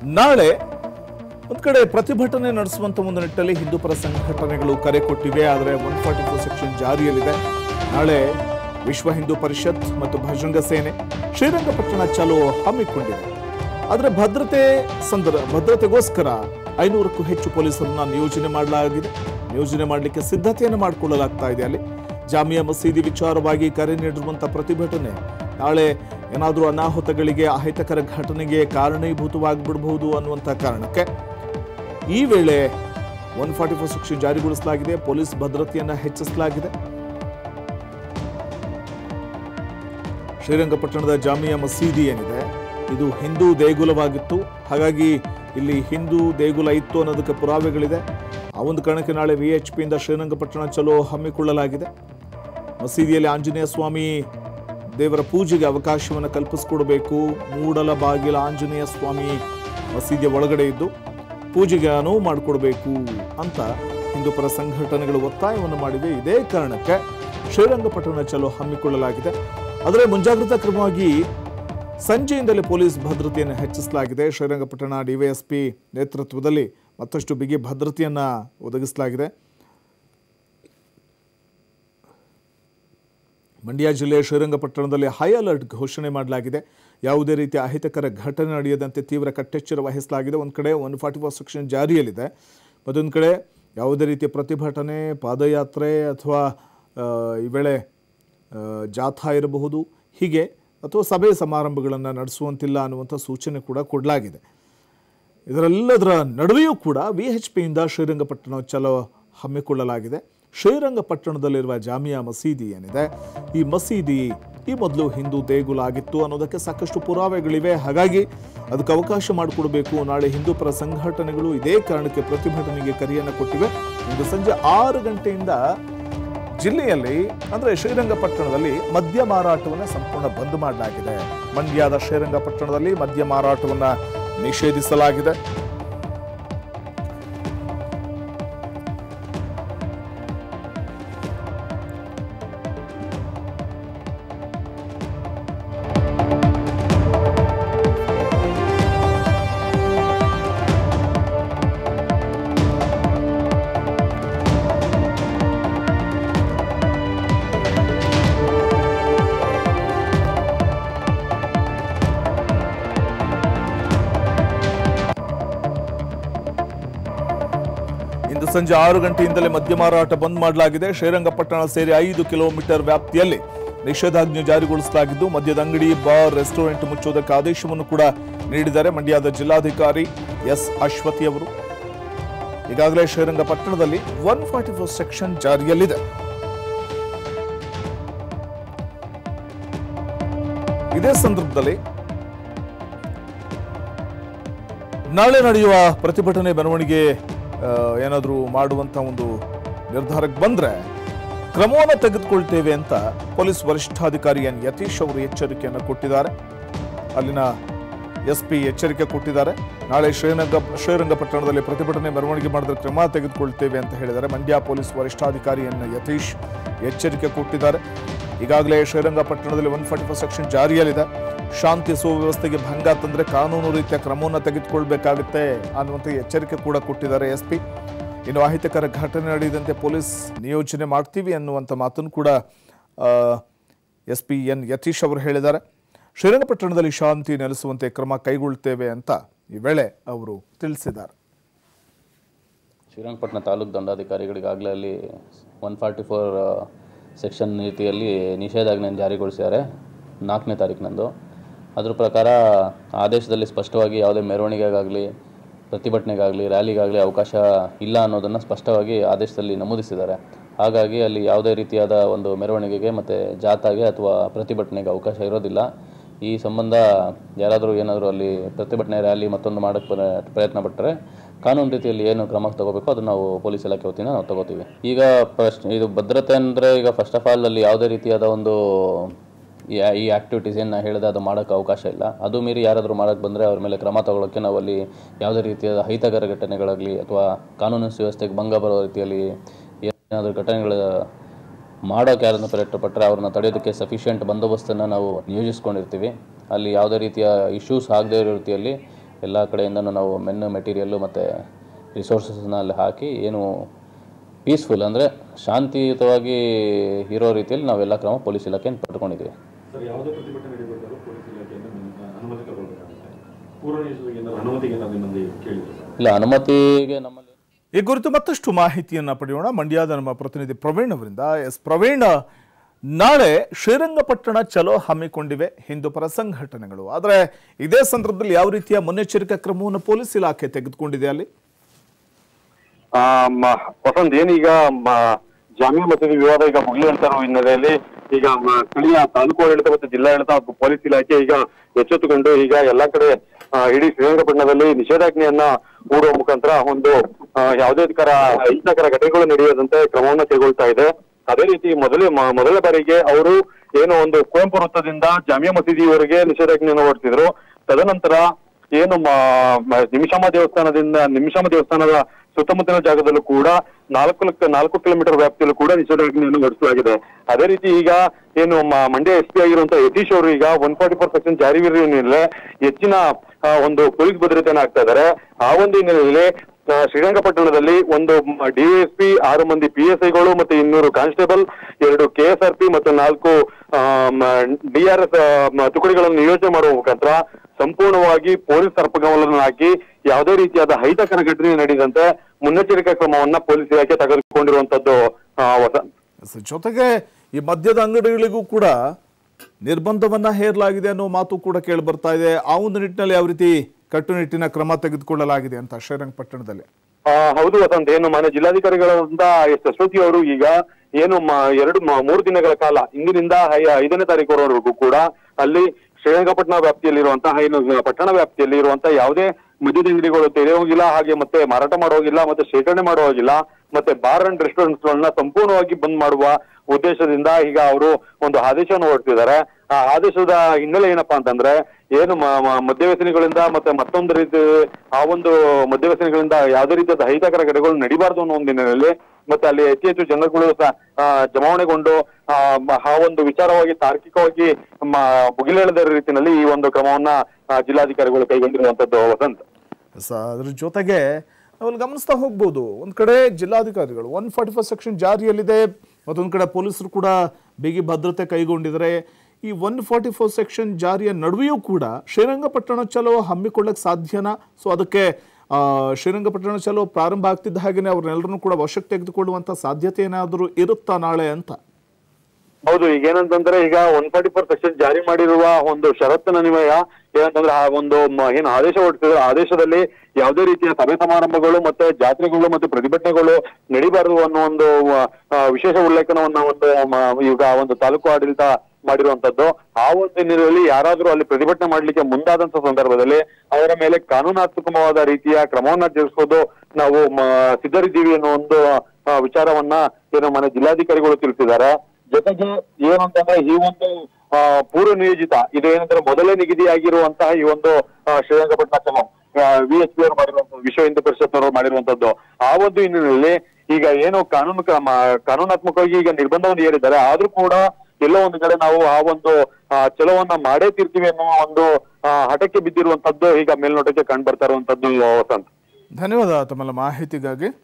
ನಾಳೆ ಒಂದು ಕಡೆ ಪ್ರತಿಭಟನೆ ನಡೆಸುವಂತ ಒಂದು ನಿಟ್ಟಲ್ಲಿ ಹಿಂದೂಪರ ಸಂಘಟನೆಗಳು ಕರೆ ಕೊಟ್ಟಿವೆ ಆದರೆ ಒನ್ ಫಾರ್ಟಿ ಫೋರ್ ಸೆಕ್ಷನ್ ಜಾರಿಯಲ್ಲಿದೆ ನಾಳೆ ವಿಶ್ವ ಹಿಂದೂ ಪರಿಷತ್ ಮತ್ತು ಭಜರಂಗ ಸೇನೆ ಶ್ರೀರಂಗಪಟ್ಟಣ ಚಲೋ ಹಮ್ಮಿಕೊಂಡಿದೆ ಆದರೆ ಭದ್ರತೆ ಸಂದರ್ಭ ಭದ್ರತೆಗೋಸ್ಕರ ಐನೂರಕ್ಕೂ ಹೆಚ್ಚು ಪೊಲೀಸರನ್ನ ನಿಯೋಜನೆ ಮಾಡಲಾಗಿದೆ ನಿಯೋಜನೆ ಮಾಡಲಿಕ್ಕೆ ಸಿದ್ಧತೆಯನ್ನು ಮಾಡಿಕೊಳ್ಳಲಾಗ್ತಾ ಇದೆ ಅಲ್ಲಿ ಜಾಮಿಯಾ ಮಸೀದಿ ವಿಚಾರವಾಗಿ ಕರೆ ನೀಡಿರುವಂತಹ ಪ್ರತಿಭಟನೆ ನಾಳೆ ಏನಾದರೂ ಅನಾಹುತಗಳಿಗೆ ಅಹಿತಕರ ಘಟನೆಗೆ ಕಾರಣೀಭೂತವಾಗಿಬಿಡಬಹುದು ಅನ್ನುವಂಥ ಕಾರಣಕ್ಕೆ ಈ ವೇಳೆ ಒನ್ ಫಾರ್ಟಿ ಫೋರ್ ಸೆಕ್ಷನ್ ಜಾರಿಗೊಳಿಸಲಾಗಿದೆ ಪೊಲೀಸ್ ಭದ್ರತೆಯನ್ನ ಹೆಚ್ಚಿಸಲಾಗಿದೆ ಶ್ರೀರಂಗಪಟ್ಟಣದ ಜಾಮಿಯಾ ಮಸೀದಿ ಏನಿದೆ ಇದು ಹಿಂದೂ ದೇಗುಲವಾಗಿತ್ತು ಹಾಗಾಗಿ ಇಲ್ಲಿ ಹಿಂದೂ ದೇಗುಲ ಇತ್ತು ಅನ್ನೋದಕ್ಕೆ ಪುರಾವೆಗಳಿದೆ ಆ ಒಂದು ಕಾರಣಕ್ಕೆ ನಾಳೆ ವಿ ಎಚ್ ಪಿಯಿಂದ ಶ್ರೀರಂಗಪಟ್ಟಣ ಚಲೋ ಹಮ್ಮಿಕೊಳ್ಳಲಾಗಿದೆ ಮಸೀದಿಯಲ್ಲಿ ಆಂಜನೇಯ ಸ್ವಾಮಿ ದೇವರ ಪೂಜೆಗೆ ಅವಕಾಶವನ್ನು ಕಲ್ಪಿಸಿಕೊಡಬೇಕು ಮೂಡಲ ಬಾಗಿಲ ಆಂಜನೇಯ ಸ್ವಾಮಿ ಮಸೀದಿಯ ಒಳಗಡೆ ಇದ್ದು ಪೂಜೆಗೆ ಅನುವು ಮಾಡಿಕೊಡ್ಬೇಕು ಅಂತ ಹಿಂದೂಪರ ಸಂಘಟನೆಗಳು ಒತ್ತಾಯವನ್ನು ಮಾಡಿವೆ ಇದೇ ಕಾರಣಕ್ಕೆ ಶ್ರೀರಂಗಪಟ್ಟಣ ಚಲೋ ಹಮ್ಮಿಕೊಳ್ಳಲಾಗಿದೆ ಆದರೆ ಮುಂಜಾಗ್ರತಾ ಕ್ರಮವಾಗಿ ಸಂಜೆಯಿಂದಲೇ ಪೊಲೀಸ್ ಭದ್ರತೆಯನ್ನು ಹೆಚ್ಚಿಸಲಾಗಿದೆ ಶ್ರೀರಂಗಪಟ್ಟಣ ಡಿವೈಎಸ್ಪಿ ನೇತೃತ್ವದಲ್ಲಿ ಮತ್ತಷ್ಟು ಬಿಗಿ ಭದ್ರತೆಯನ್ನ ಒದಗಿಸಲಾಗಿದೆ ಮಂಡ್ಯ ಜಿಲ್ಲೆಯ ಶ್ರೀರಂಗಪಟ್ಟಣದಲ್ಲಿ ಹೈ ಅಲರ್ಟ್ ಘೋಷಣೆ ಮಾಡಲಾಗಿದೆ ಯಾವುದೇ ರೀತಿಯ ಅಹಿತಕರ ಘಟನೆ ನಡೆಯದಂತೆ ತೀವ್ರ ಕಟ್ಟೆಚ್ಚರ ವಹಿಸಲಾಗಿದೆ ಒಂದು ಕಡೆ ಒನ್ ಫಾರ್ಟಿ ಫೋರ್ ಸೆಕ್ಷನ್ ಜಾರಿಯಲ್ಲಿದೆ ಮತ್ತೊಂದು ಕಡೆ ಯಾವುದೇ ರೀತಿಯ ಪ್ರತಿಭಟನೆ ಪಾದಯಾತ್ರೆ ಅಥವಾ ಆ, ಈ ವೇಳೆ ಆ, ಜಾಥಾ ಇರಬಹುದು ಹೀಗೆ ಅಥವಾ ಸಭೆ ಸಮಾರಂಭಗಳನ್ನು ನಡೆಸುವಂತಿಲ್ಲ ಅನ್ನುವಂಥ ಸೂಚನೆ ಕೂಡ ಕೊಡಲಾಗಿದೆ ಇದರೆಲ್ಲದರ ನಡುವೆಯೂ ಕೂಡ ವಿ ಎಚ್ ಪಿಯಿಂದ ಶ್ರೀರಂಗಪಟ್ಟಣ ಚಲೋ ಹಮ್ಮಿಕೊಳ್ಳಲಾಗಿದೆ ಶ್ರೀರಂಗಪಟ್ಟಣದಲ್ಲಿರುವ ಜಾಮಿಯಾ ಮಸೀದಿ ಏನಿದೆ ಈ ಮಸೀದಿ ಈ ಮೊದಲು ಹಿಂದೂ ದೇಗುಲ ಆಗಿತ್ತು ಅನ್ನೋದಕ್ಕೆ ಸಾಕಷ್ಟು ಪುರಾವೆಗಳಿವೆ ಹಾಗಾಗಿ ಅದಕ್ಕೆ ಅವಕಾಶ ಮಾಡಿಕೊಡಬೇಕು ನಾಳೆ ಹಿಂದೂಪರ ಸಂಘಟನೆಗಳು ಇದೇ ಕಾರಣಕ್ಕೆ ಪ್ರತಿಭಟನೆಗೆ ಕರೆಯನ್ನು ಕೊಟ್ಟಿವೆ ಇಂದು ಸಂಜೆ ಆರು ಗಂಟೆಯಿಂದ ಜಿಲ್ಲೆಯಲ್ಲಿ ಅಂದ್ರೆ ಶ್ರೀರಂಗಪಟ್ಟಣದಲ್ಲಿ ಮದ್ಯ ಮಾರಾಟವನ್ನು ಸಂಪೂರ್ಣ ಬಂದ್ ಮಾಡಲಾಗಿದೆ ಮಂಡ್ಯದ ಶ್ರೀರಂಗಪಟ್ಟಣದಲ್ಲಿ ಮದ್ಯ ಮಾರಾಟವನ್ನ ನಿಷೇಧಿಸಲಾಗಿದೆ ಇಂದು ಸಂಜೆ ಆರು ಗಂಟೆಯಿಂದಲೇ ಮದ್ಯ ಮಾರಾಟ ಬಂದ್ ಮಾಡಲಾಗಿದೆ ಶ್ರೀರಂಗಪಟ್ಟಣ ಸೇರಿ ಐದು ಕಿಲೋಮೀಟರ್ ವ್ಯಾಪ್ತಿಯಲ್ಲಿ ನಿಷೇಧಾಜ್ಞೆ ಜಾರಿಗೊಳಿಸಲಾಗಿದ್ದು ಮದ್ಯದ ಅಂಗಡಿ ಬಾರ್ ರೆಸ್ಟೋರೆಂಟ್ ಮುಚ್ಚುವುದಕ್ಕೆ ಆದೇಶವನ್ನು ಕೂಡ ನೀಡಿದ್ದಾರೆ ಮಂಡ್ಯದ ಜಿಲ್ಲಾಧಿಕಾರಿ ಎಸ್ ಅಶ್ವತಿ ಅವರು ಈಗಾಗಲೇ ಶ್ರೀರಂಗಪಟ್ಟಣದಲ್ಲಿ ಒನ್ ಫಾರ್ಟಿ ಫೋರ್ ಸೆಕ್ಷನ್ ಜಾರಿಯಲ್ಲಿದೆ ಇದೇ ಸಂದರ್ಭದಲ್ಲಿ ನಾಳೆ ನಡೆಯುವ ಪ್ರತಿಭಟನೆ ಮೆರವಣಿಗೆ ಏನಾದರೂ ಮಾಡುವಂತ ಒಂದು ನಿರ್ಧಾರಕ್ಕೆ ಬಂದ್ರೆ ಕ್ರಮವನ್ನು ತೆಗೆದುಕೊಳ್ತೇವೆ ಅಂತ ಪೊಲೀಸ್ ವರಿಷ್ಠಾಧಿಕಾರಿ ಎನ್ ಯತೀಶ್ ಅವರು ಎಚ್ಚರಿಕೆಯನ್ನು ಕೊಟ್ಟಿದ್ದಾರೆ ಅಲ್ಲಿನ ಎಸ್ ಪಿ ಎಚ್ಚರಿಕೆ ಕೊಟ್ಟಿದ್ದಾರೆ ನಾಳೆ ಶ್ರೀರಂಗ ಶ್ರೀರಂಗಪಟ್ಟಣದಲ್ಲಿ ಪ್ರತಿಭಟನೆ ಮೆರವಣಿಗೆ ಮಾಡಿದ್ರೆ ಕ್ರಮ ತೆಗೆದುಕೊಳ್ತೇವೆ ಅಂತ ಹೇಳಿದ್ದಾರೆ ಮಂಡ್ಯ ಪೊಲೀಸ್ ವರಿಷ್ಠಾಧಿಕಾರಿ ಎನ್ ಯತೀಶ್ ಎಚ್ಚರಿಕೆ ಕೊಟ್ಟಿದ್ದಾರೆ ಈಗಾಗಲೇ ಶ್ರೀರಂಗಪಟ್ಟಣದಲ್ಲಿ ಒನ್ ಫಾರ್ಟಿ ಫೋರ್ ಸೆಕ್ಷನ್ ಜಾರಿಯಲ್ಲಿದೆ ಶಾಂತಿ ಸುವ್ಯವಸ್ಥೆಗೆ ಭಂಗ ತಂದ್ರೆ ಕಾನೂನು ರೀತಿಯ ಕ್ರಮವನ್ನು ತೆಗೆದುಕೊಳ್ಬೇಕಾಗುತ್ತೆ ಅನ್ನುವಂಥ ಎಚ್ಚರಿಕೆ ಕೂಡ ಕೊಟ್ಟಿದ್ದಾರೆ ಎಸ್ ಪಿ ಇನ್ನು ಅಹಿತಕರ ಘಟನೆ ನಡೆಯದಂತೆ ಪೊಲೀಸ್ ನಿಯೋಜನೆ ಮಾಡ್ತೀವಿ ಅನ್ನುವಂಥ ಮಾತನ್ನು ಕೂಡ ಎಸ್ ಪಿ ಎನ್ ಯತೀಶ್ ಅವರು ಹೇಳಿದ್ದಾರೆ ಶ್ರೀರಂಗಪಟ್ಟಣದಲ್ಲಿ ಶಾಂತಿ ನೆಲೆಸುವಂತೆ ಕ್ರಮ ಕೈಗೊಳ್ತೇವೆ ಅಂತ ಈ ವೇಳೆ ಅವರು ತಿಳಿಸಿದ್ದಾರೆ ಶ್ರೀರಂಗಪಟ್ಟಣ ತಾಲೂಕು ದಂಡಾಧಿಕಾರಿಗಳಿಗಾಗಲೇ ಅಲ್ಲಿ ಒನ್ ಫಾರ್ಟಿ ಫೋರ್ ಸೆಕ್ಷನ್ ರೀತಿಯಲ್ಲಿ ನಿಷೇಧಾಜ್ಞೆಯನ್ನು ಜಾರಿಗೊಳಿಸಿದ್ದಾರೆ ನಾಲ್ಕನೇ ತಾರೀಕಿನಂದು ಅದ್ರ ಪ್ರಕಾರ ಆದೇಶದಲ್ಲಿ ಸ್ಪಷ್ಟವಾಗಿ ಯಾವುದೇ ಮೆರವಣಿಗೆಗಾಗಲಿ ಪ್ರತಿಭಟನೆಗಾಗಲಿ ರ್ಯಾಲಿಗಾಗಲಿ ಅವಕಾಶ ಇಲ್ಲ ಅನ್ನೋದನ್ನು ಸ್ಪಷ್ಟವಾಗಿ ಆದೇಶದಲ್ಲಿ ನಮೂದಿಸಿದ್ದಾರೆ ಹಾಗಾಗಿ ಅಲ್ಲಿ ಯಾವುದೇ ರೀತಿಯಾದ ಒಂದು ಮೆರವಣಿಗೆಗೆ ಮತ್ತು ಜಾಥಾಗೆ ಅಥವಾ ಪ್ರತಿಭಟನೆಗೆ ಅವಕಾಶ ಇರೋದಿಲ್ಲ ಈ ಸಂಬಂಧ ಯಾರಾದರೂ ಏನಾದರೂ ಅಲ್ಲಿ ಪ್ರತಿಭಟನೆ ರ್ಯಾಲಿ ಮತ್ತೊಂದು ಮಾಡೋಕ್ಕೆ ಪ್ರಯತ್ನ ಪಟ್ಟರೆ ಕಾನೂನು ರೀತಿಯಲ್ಲಿ ಏನು ಕ್ರಮ ತಗೋಬೇಕು ಅದನ್ನು ನಾವು ಪೊಲೀಸ್ ಇಲಾಖೆ ವತಿಯಿಂದ ನಾವು ತಗೋತೀವಿ ಈಗ ಫಸ್ಟ್ ಇದು ಭದ್ರತೆ ಅಂದರೆ ಈಗ ಫಸ್ಟ್ ಆಫ್ ಆಲ್ ಅಲ್ಲಿ ಯಾವುದೇ ರೀತಿಯಾದ ಒಂದು ಈ ಈ ಆ್ಯಕ್ಟಿವಿಟೀಸ್ ಏನು ಹೇಳಿದೆ ಅದು ಮಾಡೋಕ್ಕೆ ಅವಕಾಶ ಇಲ್ಲ ಅದು ಮೀರಿ ಯಾರಾದರೂ ಮಾಡೋಕ್ಕೆ ಬಂದರೆ ಅವ್ರ ಮೇಲೆ ಕ್ರಮ ತಗೊಳ್ಳೋಕ್ಕೆ ನಾವು ಅಲ್ಲಿ ಯಾವುದೇ ರೀತಿಯಾದ ಅಹಿತಕರ ಘಟನೆಗಳಾಗಲಿ ಅಥವಾ ಕಾನೂನು ಸುವ್ಯವಸ್ಥೆಗೆ ಭಂಗ ಬರೋ ರೀತಿಯಲ್ಲಿ ಏನಾದರೂ ಘಟನೆಗಳು ಮಾಡೋಕೆ ಯಾರನ್ನು ಪ್ರಯತ್ನ ಪಟ್ಟರೆ ಅವ್ರನ್ನ ತಡೆಯೋದಕ್ಕೆ ಸಫಿಷಿಯೆಂಟ್ ಬಂದೋಬಸ್ತನ್ನು ನಾವು ನಿಯೋಜಿಸ್ಕೊಂಡಿರ್ತೀವಿ ಅಲ್ಲಿ ಯಾವುದೇ ರೀತಿಯ ಇಶ್ಯೂಸ್ ಆಗದೇ ಇರೋ ರೀತಿಯಲ್ಲಿ ಎಲ್ಲ ಕಡೆಯಿಂದನೂ ನಾವು ಮೆನ್ನು ಮೆಟೀರಿಯಲ್ಲು ಮತ್ತು ರಿಸೋರ್ಸಸ್ನ ಅಲ್ಲಿ ಹಾಕಿ ಏನು ಪೀಸ್ಫುಲ್ ಅಂದರೆ ಶಾಂತಿಯುತವಾಗಿ ಇರೋ ರೀತಿಯಲ್ಲಿ ನಾವೆಲ್ಲ ಕ್ರಮ ಪೊಲೀಸ್ ಇಲಾಖೆಯನ್ನು ಪಡ್ಕೊಂಡಿದ್ದೀವಿ ಸರ್ ಯಾವುದೇ ಪ್ರತಿಭಟನೆ ನಡೀಬೇಕಾದ್ರೂ ಪೊಲೀಸ್ ಇಲಾಖೆಯಿಂದ ನಿಮ್ಮ ಅನುಮತಿ ತಗೊಳ್ಬೇಕಾಗುತ್ತೆ ಪೂರ್ವ ನಿಯೋಜನೆಗೆ ಏನಾದ್ರು ಅನುಮತಿಗೆ ಏನಾದ್ರು ನಿಮ್ಮಲ್ಲಿ ಕೇಳಿದ್ರು ಸರ್ ಇಲ್ಲ ಅನುಮತಿಗೆ ನಮ್ಮಲ್ಲಿ ಈ ಕುರಿತು ಮತ್ತಷ್ಟು ಮಾಹಿತಿಯನ್ನು ಪಡೆಯೋಣ ಮಂಡ್ಯದ ನಮ್ಮ ಪ್ರತಿನಿಧಿ ಪ್ರವೀಣ್ ಅವರಿಂದ ಎಸ್ ಪ್ರವೀಣ್ ನಾಳೆ ಶ್ರೀರಂಗಪಟ್ಟಣ ಚಲೋ ಹಮ್ಮಿಕೊಂಡಿವೆ ಹಿಂದೂಪರ ಸಂಘಟನೆಗಳು ಆದರೆ ಇದೇ ಸಂದರ್ಭದಲ್ಲಿ ಯಾವ ರೀತಿಯ ಮುನ್ನೆಚ್ಚರಿಕಾ ಕ್ರಮವನ್ನು ಪೊಲೀಸ್ ಇಲಾಖೆ ತೆಗೆದುಕೊಂಡಿದೆ ಅಲ್ಲಿ ಆ, ಮ- ವಸಂತ್ ಏನೀಗ ಮ- ಜಾಮೀನು ಮಸೂದೆ ವಿವಾದ ಈಗ ಮುಗಿಯುವಂತ ಹಿನ್ನೆಲೆಯಲ್ಲಿ ಈಗ ಮ- ಸ್ಥಳೀಯ ತಾಲೂಕು ಆಡಳಿತ ಮತ್ತು ಜಿಲ್ಲಾಡಳಿತ ಹಾಗೂ ಪೊಲೀಸ್ ಇಲಾಖೆ ಈಗ ಎಚ್ಚೆತ್ತುಕೊಂಡು ಈಗ ಎಲ್ಲಾ ಕಡೆ ಆ, ಇಡೀ ಶ್ರೀರಂಗಪಟ್ಟಣದಲ್ಲಿ ನಿಷೇಧಾಜ್ಞೆಯನ್ನ ಹೂಡುವ ಮುಖಾಂತರ ಒಂದು ಆ, ಯಾವುದೇ ತರ ಅಹಿತಕರ ಘಟನೆಗಳು ನಡೆಯದಂತೆ ಕ್ರಮವನ್ನ ಕೈಗೊಳ್ತಾ ಇದೆ ಅದೇ ರೀತಿ ಮೊದಲೇ ಮ- ಮೊದಲ ಬಾರಿಗೆ ಅವರು ಏನು ಒಂದು ಕುವೆಂಪು ವೃತ್ತದಿಂದ ಜಾಮಿಯಾ ಮಸೀದಿಯವರೆಗೆ ನಿಷೇಧಾಜ್ಞೆಯನ್ನು ಹೊರಡಿಸಿದ್ರು ತದನಂತರ ಏನು ಮ- ಮ- ನಿಮಿಷಾಂಬ ದೇವಸ್ಥಾನದಿಂದ ನಿಮಿಷಾಂಬ ದೇವಸ್ಥಾನದ ಸುತ್ತಮುತ್ತಲಿನ ಜಾಗದಲ್ಲೂ ಕೂಡ ನಾಲ್ಕು ಲಕ್ಷ ನಾಲ್ಕು ಕಿಲೋಮೀಟರ್ ವ್ಯಾಪ್ತಿಯಲ್ಲೂ ಕೂಡ ನಿಷೇಧಾಜ್ಞೆಯನ್ನು ಹೊರಡಿಸಲಾಗಿದೆ ಅದೇ ರೀತಿ ಈಗ ಏನು ಮ- ಮಂಡ್ಯ ಎಸ್ ಪಿ ಆಗಿರುವಂತಹ ಯತೀಶ್ ಅವರು ಈಗ ಒನ್ ಫಾರ್ಟಿ ಫೋರ್ ಸೆಕ್ಷನ್ ಜಾರಿ ಹಿನ್ನೆಲೆ ಹೆಚ್ಚಿನ ಆ, ಒಂದು ಪೊಲೀಸ್ ಭದ್ರತೆಯನ್ನು ಹಾಕ್ತಾ ಇದ್ದಾರೆ ಆ ಒಂದು ಹಿನ್ನೆಲೆಯಲ್ಲಿ ಆ, ಶ್ರೀರಂಗಪಟ್ಟಣದಲ್ಲಿ ಒಂದು ಡಿಎಸ್ಪಿ ಆರು ಮಂದಿ ಪಿ ಎಸ್ ಐಗಳು ಮತ್ತೆ ಇನ್ನೂರು ಕಾನ್ಸ್ಟೇಬಲ್ ಎರಡು ಕೆ ಎಸ್ ಆರ್ ಪಿ ಮತ್ತು ನಾಲ್ಕು ಡಿಆರ್ಎಸ್ ತುಕಡಿಗಳನ್ನು ನಿಯೋಜನೆ ಮಾಡುವ ಮುಖಾಂತರ ಸಂಪೂರ್ಣವಾಗಿ ಪೊಲೀಸ್ ಸರ್ಪಗಮನವನ್ನು ಹಾಕಿ ಯಾವುದೇ ರೀತಿಯಾದ ಅಹಿತಕರ ಘಟನೆ ನಡೆದಂತೆ ಮುನ್ನೆಚ್ಚರಿಕಾ ಕ್ರಮವನ್ನ ಪೊಲೀಸ್ ಇಲಾಖೆ ತೆಗೆದುಕೊಂಡಿರುವಂತದ್ದು ಆ, ವಸಂತ್ ಎಸ್, ಜೊತೆಗೆ ಈ ಮದ್ಯದ ಅಂಗಡಿಗಳಿಗೂ ಕೂಡ ನಿರ್ಬಂಧವನ್ನ ಹೇರಲಾಗಿದೆ ಅನ್ನೋ ಮಾತು ಕೂಡ ಕೇಳಿ ಬರ್ತಾ ಇದೆ ಆ ಒಂದು ನಿಟ್ಟಿನಲ್ಲಿ ಯಾವ ರೀತಿ ಕಟ್ಟುನಿಟ್ಟಿನ ಕ್ರಮ ತೆಗೆದುಕೊಳ್ಳಲಾಗಿದೆ ಅಂತ ಶ್ರೀರಂಗಪಟ್ಟಣದಲ್ಲಿ ಆ, ಹೌದು ವಸಂತ್ ಏನು ಮಾನ್ಯ ಜಿಲ್ಲಾಧಿಕಾರಿಗಳಾದಂತ ಎಸ್ ಅಶ್ವತಿ ಅವರು ಈಗ ಏನು ಮ- ಎರಡು ಮ- ಮೂರು ದಿನಗಳ ಕಾಲ ಇಂದಿನಿಂದ ಐ- ಐದನೇ ತಾರೀಕುವರೆಗೂ ಕೂಡ ಅಲ್ಲಿ ಶ್ರೀರಂಗಪಟ್ಟಣ ವ್ಯಾಪ್ತಿಯಲ್ಲಿರುವಂತಹ ಏನು ಪಟ್ಟಣ ವ್ಯಾಪ್ತಿಯಲ್ಲಿ ಇರುವಂತಹ ಯಾವುದೇ ಮದ್ಯದ ಅಂಗಡಿಗಳು ತೆರೆಯೋಗಿಲ್ಲ ಹಾಗೆ ಮತ್ತೆ ಮಾರಾಟ ಮಾಡೋಗಿಲ್ಲ ಮತ್ತೆ ಶೇಖರಣೆ ಮಾಡೋಗಿಲ್ಲ ಮತ್ತೆ ಬಾರ್ ಅಂಡ್ ರೆಸ್ಟೋರೆಂಟ್ಸ್ ಗಳನ್ನ ಸಂಪೂರ್ಣವಾಗಿ ಬಂದ್ ಮಾಡುವ ಉದ್ದೇಶದಿಂದ ಈಗ ಅವರು ಒಂದು ಆದೇಶವನ್ನು ಹೊರಡ್ತಿದ್ದಾರೆ ಆ ಆದೇಶದ ಹಿನ್ನೆಲೆ ಏನಪ್ಪಾ ಅಂತಂದ್ರೆ ಏನು ಮ- ಮ- ಮದ್ಯವ್ಯಸನಿಗಳಿಂದ ಮತ್ತೆ ಮತ್ತೊಂದು ರೀತಿ ಆ ಒಂದು ಮದ್ಯವ್ಯಸನಿಗಳಿಂದ ಯಾವುದೇ ರೀತಿಯಾದ ಅಹಿತಕರ ಘಟನೆಗಳು ನಡಿಬಾರ್ದು ಅನ್ನೋ ಒಂದು ಹಿನ್ನೆಲೆಯಲ್ಲಿ ಮತ್ತೆ ಅಲ್ಲಿ ಅತಿ ಹೆಚ್ಚು ಜನಗಳು ಸಹ ಆ, ಜಮಾವಣೆಗೊಂಡು ಆ ಮ- ಆ ಒಂದು ವಿಚಾರವಾಗಿ ತಾರ್ಕಿಕವಾಗಿ ಮ- ಮುಗಿಲೇಳದ ರೀತಿಯಲ್ಲಿ ಈ ಒಂದು ಕ್ರಮವನ್ನ ಆ, ಜಿಲ್ಲಾಧಿಕಾರಿಗಳು ಕೈಗೊಂಡಿರುವಂತದ್ದು ವಸಂತ್ ಸ ಅದ್ರ ಜೊತೆಗೆ ನಾವಲ್ಲಿ ಗಮನಿಸ್ತಾ ಹೋಗ್ಬೋದು ಒಂದು ಕಡೆ ಜಿಲ್ಲಾಧಿಕಾರಿಗಳು ಒನ್ ಫಾರ್ಟಿ ಫೋರ್ ಸೆಕ್ಷನ್ ಜಾರಿಯಲ್ಲಿದೆ ಮತ್ತೊಂದು ಕಡೆ ಪೊಲೀಸರು ಕೂಡ ಬಿಗಿ ಭದ್ರತೆ ಕೈಗೊಂಡಿದ್ದಾರೆ ಈ ಒನ್ ಫಾರ್ಟಿ ಫೋರ್ ಸೆಕ್ಷನ್ ಜಾರಿಯ ನಡುವೆಯೂ ಕೂಡ ಶ್ರೀರಂಗಪಟ್ಟಣ ಚಲೋ ಹಮ್ಮಿಕೊಳ್ಳಕ್ಕೆ ಸಾಧ್ಯನಾ ಸೊ ಅದಕ್ಕೆ ಆ, ಶ್ರೀರಂಗಪಟ್ಟಣ ಚಲೋ ಪ್ರಾರಂಭ ಆಗ್ತಿದ್ದ ಹಾಗೆಯೇ ಅವ್ರನ್ನೆಲ್ಲರನ್ನೂ ಕೂಡ ವಶಕ್ಕೆ ತೆಗೆದುಕೊಳ್ಳುವಂಥ ಸಾಧ್ಯತೆ ಏನಾದರೂ ಇರುತ್ತಾ ನಾಳೆ ಅಂತ ಹೌದು ಈಗ ಏನಂತಂದ್ರೆ ಈಗ ಒನ್ ಫಾರ್ಟಿ ಫೋರ್ ಸೆಕ್ಷನ್ ಜಾರಿ ಮಾಡಿರುವ ಒಂದು ಷರತ್ತಿನ ಅನ್ವಯ ಏನಂತಂದ್ರೆ ಆ ಒಂದು ಮ- ಏನು ಆದೇಶ ಹೊರಡಿಸಿದ್ರೆ ಆದೇಶದಲ್ಲಿ ಯಾವುದೇ ರೀತಿಯ ಸಭೆ ಸಮಾರಂಭಗಳು ಮತ್ತೆ ಜಾತ್ರೆಗಳು ಮತ್ತೆ ಪ್ರತಿಭಟನೆಗಳು ನಡಿಬಾರದು ಅನ್ನೋ ಒಂದು ಆ, ವಿಶೇಷ ಉಲ್ಲೇಖನವನ್ನ ಒಂದು ಮ- ಈಗ ಒಂದು ತಾಲೂಕು ಆಡಳಿತ ಮಾಡಿರುವಂತದ್ದು ಆ ಒಂದು ಹಿನ್ನೆಲೆಯಲ್ಲಿ ಯಾರಾದ್ರೂ ಅಲ್ಲಿ ಪ್ರತಿಭಟನೆ ಮಾಡ್ಲಿಕ್ಕೆ ಮುಂದಾದಂತ ಸಂದರ್ಭದಲ್ಲಿ ಅವರ ಮೇಲೆ ಕಾನೂನಾತ್ಮಕವಾದ ರೀತಿಯ ಕ್ರಮವನ್ನ ಜರುಗಿಸೋದು ನಾವು ಮ- ಸಿದ್ಧರಿದ್ದೀವಿ ಅನ್ನೋ ಒಂದು ಆ, ವಿಚಾರವನ್ನ ಏನು ಮನೆ ಜಿಲ್ಲಾಧಿಕಾರಿಗಳು ತಿಳಿಸಿದ್ದಾರೆ ಜೊತೆಗೆ ಏನಂತಂದ್ರೆ ಈ ಒಂದು ಆ, ಪೂರ್ವ ನಿಯೋಜಿತ ಇದು ಏನಂದ್ರೆ ಮೊದಲೇ ನಿಗದಿಯಾಗಿರುವಂತಹ ಈ ಒಂದು ಆ, ಶ್ರೀರಂಗಪಟ್ಟಣ ಕ್ರಮ ವಿ ಎಚ್ ಪಿ ಅವರು ಮಾಡಿರುವಂತಹ ವಿಶ್ವ ಹಿಂದೂ ಪರಿಷತ್ ಅವರು ಮಾಡಿರುವಂತದ್ದು ಆ ಒಂದು ಹಿನ್ನೆಲೆಯಲ್ಲಿ ಈಗ ಏನು ಕಾನೂನು ಕ್ರಮ ಕಾನೂನಾತ್ಮಕವಾಗಿ ಈಗ ನಿರ್ಬಂಧವನ್ನು ಹೇರಿದ್ದಾರೆ ಆದ್ರೂ ಕೂಡ ಎಲ್ಲೋ ಒಂದು ಕಡೆ ನಾವು ಆ ಒಂದು ಆ, ಚಲೋವನ್ನ ಮಾಡೇ ತೀರ್ತೀವಿ ಅನ್ನೋ ಒಂದು ಆ, ಹಠಕ್ಕೆ ಬಿದ್ದಿರುವಂತದ್ದು ಈಗ ಮೇಲ್ನೋಟಕ್ಕೆ ಕಂಡು ಬರ್ತಾ ಇರುವಂತದ್ದು ವಸಂತ್ ಧನ್ಯವಾದ ತಮ್ಮೆಲ್ಲ ಮಾಹಿತಿಗಾಗಿ